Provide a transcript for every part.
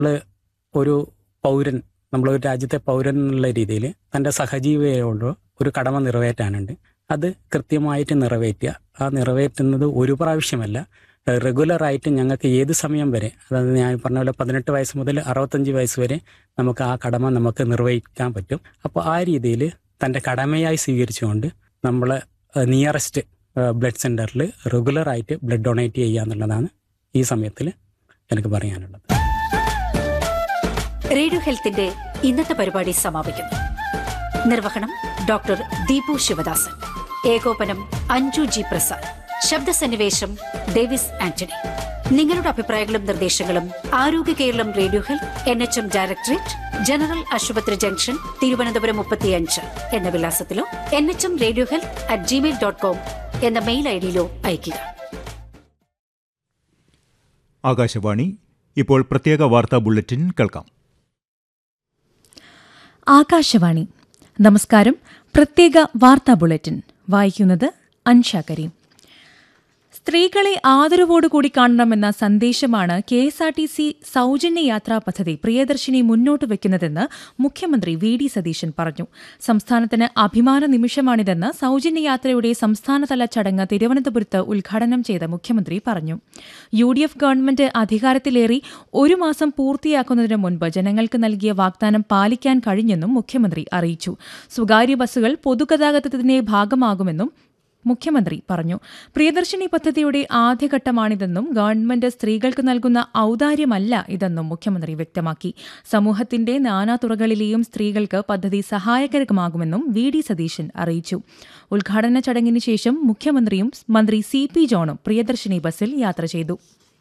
നമ്മള് ഒരു പൗരൻ നമ്മൾ ഒരു രാജ്യത്തെ പൗരൻ എന്നുള്ള രീതിയിൽ തൻ്റെ സഹജീവിയോട് ഒരു കടമ നിറവേറ്റാനുണ്ട് അത് കൃത്യമായിട്ട് നിറവേറ്റുക ആ നിറവേറ്റുന്നത് ഒരു പ്രാവശ്യമല്ല റെഗുലറായിട്ട് ഞങ്ങൾക്ക് ഏത് സമയം വരെ അതായത് ഞാൻ പറഞ്ഞ പോലെ പതിനെട്ട് വയസ്സ് മുതൽ അറുപത്തഞ്ച് വയസ്സ് വരെ നമുക്ക് ആ കടമ നമുക്ക് നിർവഹിക്കാൻ പറ്റും അപ്പോൾ ആ രീതിയിൽ തൻ്റെ കടമയായി സ്വീകരിച്ചുകൊണ്ട് നമ്മൾ നിയറസ്റ്റ് ബ്ലഡ് സെൻറ്ററിൽ റെഗുലറായിട്ട് ബ്ലഡ് ഡൊണേറ്റ് ചെയ്യുക എന്നുള്ളതാണ് ഈ സമയത്തിൽ എനിക്ക് പറയാനുള്ളത് റേഡിയോ ഹെൽത്തിന്റെ ഇന്നത്തെ പരിപാടി സമാപിക്കുന്നു നിർവഹണം ഡോക്ടർ ദീപു ശിവദാസൻ ഏകോപനം അഞ്ജു ജി പ്രസാദ് ശബ്ദസന്നിവേശം ഡേവിസ് ആന്റണി നിങ്ങളുടെ അഭിപ്രായങ്ങളും നിർദ്ദേശങ്ങളും Arogya Keralam radio health N H M directorate general ആശുപത്രി ജംഗ്ഷൻ തിരുവനന്തപുരം മുപ്പത്തിയഞ്ച് എന്ന വിലാസത്തിലോ N H M radio health at Gmail dot com എന്ന മെയിൽ ഐ ഡിയിലോ അയയ്ക്കുക ആകാശവാണി ഇപ്പോൾ പ്രത്യേക വാർത്താ ബുള്ളറ്റിൻ കേൾക്കാം ആകാശവാണി നമസ്കാരം പ്രത്യേക വാർത്താ ബുള്ളറ്റിൻ വായിക്കുന്നത് അൻഷ കരീം സ്ത്രീകളെ ആദരവോടുകൂടി കാണണമെന്ന സന്ദേശമാണ് K S R T C സൗജന്യ യാത്രാ പദ്ധതി പ്രിയദർശിനി മുന്നോട്ട് വയ്ക്കുന്നതെന്ന് മുഖ്യമന്ത്രി വി ഡി സതീശൻ പറഞ്ഞു സംസ്ഥാനത്തിന് അഭിമാന നിമിഷമാണിതെന്ന് സൗജന്യ യാത്രയുടെ സംസ്ഥാനതല ചടങ്ങ് തിരുവനന്തപുരത്ത് ഉദ്ഘാടനം ചെയ്ത മുഖ്യമന്ത്രി പറഞ്ഞു യു ഡി എഫ് ഗവൺമെന്റ് അധികാരത്തിലേറി ഒരു മാസം പൂർത്തിയാക്കുന്നതിന് മുൻപ് ജനങ്ങൾക്ക് നൽകിയ വാഗ്ദാനം പാലിക്കാൻ കഴിഞ്ഞെന്നും മുഖ്യമന്ത്രി അറിയിച്ചു സ്വകാര്യ ബസ്സുകൾ പൊതുഗതാഗതത്തിന്റെ ഭാഗമാകുമെന്നും മുഖ്യമന്ത്രി പറഞ്ഞു പ്രിയദർശിനി പദ്ധതിയുടെ ആദ്യഘട്ടമാണിതെന്നും ഗവൺമെന്റ് സ്ത്രീകൾക്ക് നൽകുന്ന ഔദാര്യമല്ല ഇതെന്നും മുഖ്യമന്ത്രി വ്യക്തമാക്കി സമൂഹത്തിന്റെ നാനാതുറകളിലെയും സ്ത്രീകൾക്ക് പദ്ധതി സഹായകരമാകുമെന്നും വി ഡി സതീശൻ അറിയിച്ചു ഉദ്ഘാടന ചടങ്ങിന് ശേഷം മുഖ്യമന്ത്രിയും മന്ത്രി സി പി ജോണും പ്രിയദർശിനി ബസ്സിൽ യാത്ര ചെയ്തു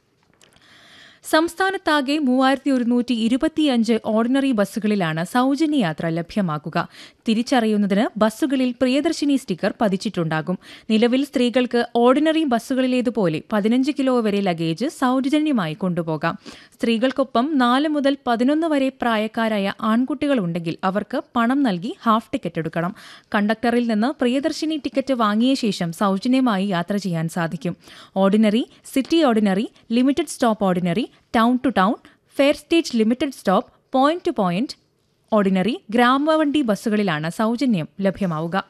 സംസ്ഥാനത്താകെ മൂവായിരത്തി ഒരുന്നൂറ്റി ഇരുപത്തിയഞ്ച് ഓർഡിനറി ബസ്സുകളിലാണ് സൗജന്യ യാത്ര ലഭ്യമാക്കുക തിരിച്ചറിയുന്നതിന് ബസ്സുകളിൽ പ്രിയദർശിനി സ്റ്റിക്കർ പതിച്ചിട്ടുണ്ടാകും നിലവിൽ സ്ത്രീകൾക്ക് ഓർഡിനറി ബസ്സുകളിലേതുപോലെ പതിനഞ്ച് കിലോ വരെ ലഗേജ് സൗജന്യമായി കൊണ്ടുപോകാം സ്ത്രീകൾക്കൊപ്പം നാല് മുതൽ പതിനൊന്ന് വരെ പ്രായക്കാരായ ആൺകുട്ടികളുണ്ടെങ്കിൽ അവർക്ക് പണം നൽകി ഹാഫ് ടിക്കറ്റ് എടുക്കണം കണ്ടക്ടറിൽ നിന്ന് പ്രിയദർശിനി ടിക്കറ്റ് വാങ്ങിയ ശേഷം സൗജന്യമായി യാത്ര ചെയ്യാൻ സാധിക്കും ordinary city ordinary limited stop ordinary town to town fare stage limited stop point to point ordinary ഗ്രാമവണ്ടി ബസ്സുകളിലാണ് സൗജന്യം ലഭ്യമാവുക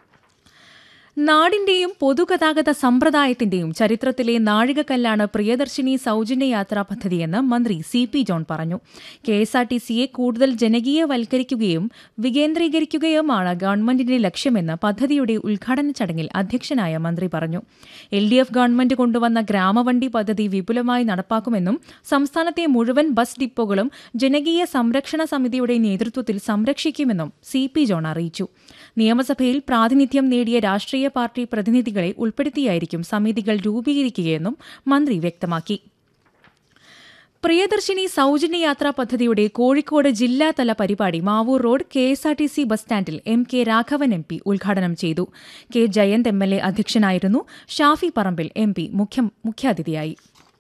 നാടിന്റെയും പൊതുഗതാഗത സമ്പ്രദായത്തിന്റെയും ചരിത്രത്തിലെ നാഴികക്കല്ലാണ് പ്രിയദർശിനി സൗജന്യ യാത്രാ പദ്ധതിയെന്ന് മന്ത്രി സി പി ജോൺ പറഞ്ഞു കെ എസ് ആർ ടി സിയെ കൂടുതൽ ജനകീയവൽക്കരിക്കുകയും വികേന്ദ്രീകരിക്കുകയുമാണ് ഗവൺമെന്റിന്റെ ലക്ഷ്യമെന്ന് പദ്ധതിയുടെ ഉദ്ഘാടന ചടങ്ങിൽ അധ്യക്ഷനായ മന്ത്രി പറഞ്ഞു എൽ ഡി എഫ് ഗവൺമെന്റ് കൊണ്ടുവന്ന ഗ്രാമവണ്ടി പദ്ധതി വിപുലമായി നടപ്പാക്കുമെന്നും സംസ്ഥാനത്തെ മുഴുവൻ ബസ് ഡിപ്പോകളും ജനകീയ സംരക്ഷണ സമിതിയുടെ നേതൃത്വത്തിൽ സംരക്ഷിക്കുമെന്നും സി പി ജോൺ അറിയിച്ചു നിയമസഭയിൽ പ്രാതിനിധ്യം നേടിയ രാഷ്ട്രീയ പാർട്ടി പ്രതിനിധികളെ ഉൾപ്പെടുത്തിയായിരിക്കും സമിതികൾ രൂപീകരിക്കുകയെന്നും മന്ത്രി വ്യക്തമാക്കി പ്രിയദർശിനി സൗജന്യ യാത്രാ പദ്ധതിയുടെ കോഴിക്കോട് ജില്ലാതല പരിപാടി Mavoor road K S R T C bus സ്റ്റാൻഡിൽ M K Raghavan M P ഉദ്ഘാടനം ചെയ്തു K Jayanth M L A അധ്യക്ഷനായിരുന്നു ഷാഫി പറമ്പിൽ എം പി മുഖ്യാതിഥിയായി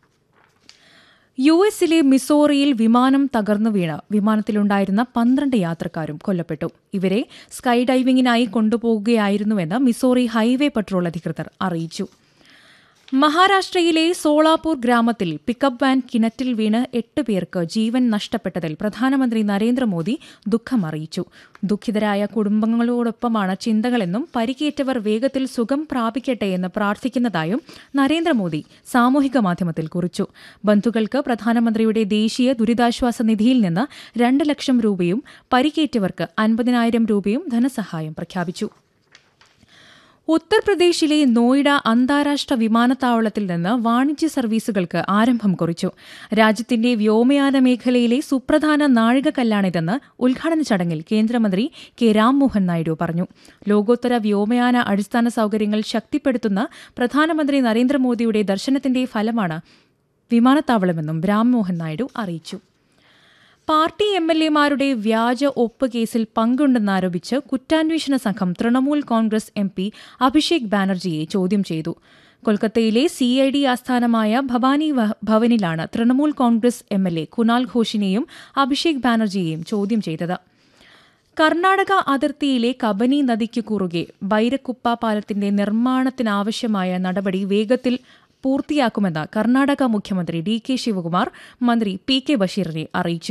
യു എസിലെ മിസോറിയിൽ വിമാനം തകർന്നു വീണ് വിമാനത്തിലുണ്ടായിരുന്ന പന്ത്രണ്ട് യാത്രക്കാരും കൊല്ലപ്പെട്ടു ഇവരെ സ്കൈ ഡൈവിംഗിനായി കൊണ്ടുപോകുകയായിരുന്നുവെന്ന് മിസോറി ഹൈവേ പട്രോൾ അധികൃതർ അറിയിച്ചു മഹാരാഷ്ട്രയിലെ സോളാപൂർ ഗ്രാമത്തിൽ പിക്കപ്പ് വാൻ കിണറ്റിൽ വീണ് എട്ട് പേർക്ക് ജീവൻ നഷ്ടപ്പെട്ടതിൽ പ്രധാനമന്ത്രി നരേന്ദ്രമോദി ദുഃഖം അറിയിച്ചു ദുഃഖിതരായ കുടുംബങ്ങളോടൊപ്പമാണ് ചിന്തകളെന്നും പരിക്കേറ്റവർ വേഗത്തിൽ സുഖം പ്രാപിക്കട്ടെ എന്ന് പ്രാർത്ഥിക്കുന്നതായും നരേന്ദ്രമോദി സാമൂഹിക മാധ്യമത്തിൽ കുറിച്ചു ബന്ധുക്കൾക്ക് പ്രധാനമന്ത്രിയുടെ ദേശീയ ദുരിതാശ്വാസ നിധിയിൽ നിന്ന് രണ്ട് ലക്ഷം രൂപയും പരിക്കേറ്റവർക്ക് അൻപതിനായിരം രൂപയും ധനസഹായം പ്രഖ്യാപിച്ചു ഉത്തർപ്രദേശിലെ നോയിഡ അന്താരാഷ്ട്ര വിമാനത്താവളത്തിൽ നിന്ന് വാണിജ്യ സർവീസുകൾക്ക് ആരംഭം കുറിച്ചു രാജ്യത്തിന്റെ വ്യോമയാന മേഖലയിലെ സുപ്രധാന നാഴികക്കല്ലാണിതെന്ന് ഉദ്ഘാടന ചടങ്ങിൽ കേന്ദ്രമന്ത്രി കെ രാംമോഹൻ നായിഡു പറഞ്ഞു ലോകോത്തര വ്യോമയാന അടിസ്ഥാന സൌകര്യങ്ങൾ ശക്തിപ്പെടുത്തുന്ന പ്രധാനമന്ത്രി നരേന്ദ്രമോദിയുടെ ദർശനത്തിന്റെ ഫലമാണ് വിമാനത്താവളമെന്നും രാംമോഹൻ നായിഡു അറിയിച്ചു പാർട്ടി എം എൽ എമാരുടെ വ്യാജ ഒപ്പ് കേസിൽ പങ്കുണ്ടെന്നാരോപിച്ച് കുറ്റാന്വേഷണ സംഘം തൃണമൂൽ കോൺഗ്രസ് എം പി അഭിഷേക് ബാനർജിയെ ചോദ്യം ചെയ്തു കൊൽക്കത്തയിലെ സി ഐ ഡി ആസ്ഥാനമായ ഭവാനി ഭവനിലാണ് Trinamool Congress M L A Kunal ഘോഷിനെയും അഭിഷേക് ബാനർജിയെയും ചോദ്യം ചെയ്തത് കർണാടക അതിർത്തിയിലെ കബനി നദിക്ക് കുറുകെ ബൈരക്കുപ്പ പാലത്തിന്റെ നിർമ്മാണത്തിനാവശ്യമായ നടപടി വേഗത്തിൽ പൂർത്തിയാക്കുമെന്ന് കർണാടക മുഖ്യമന്ത്രി ഡി കെ ശിവകുമാർ മന്ത്രി പി കെ ബഷീറിനെ അറിയിച്ചു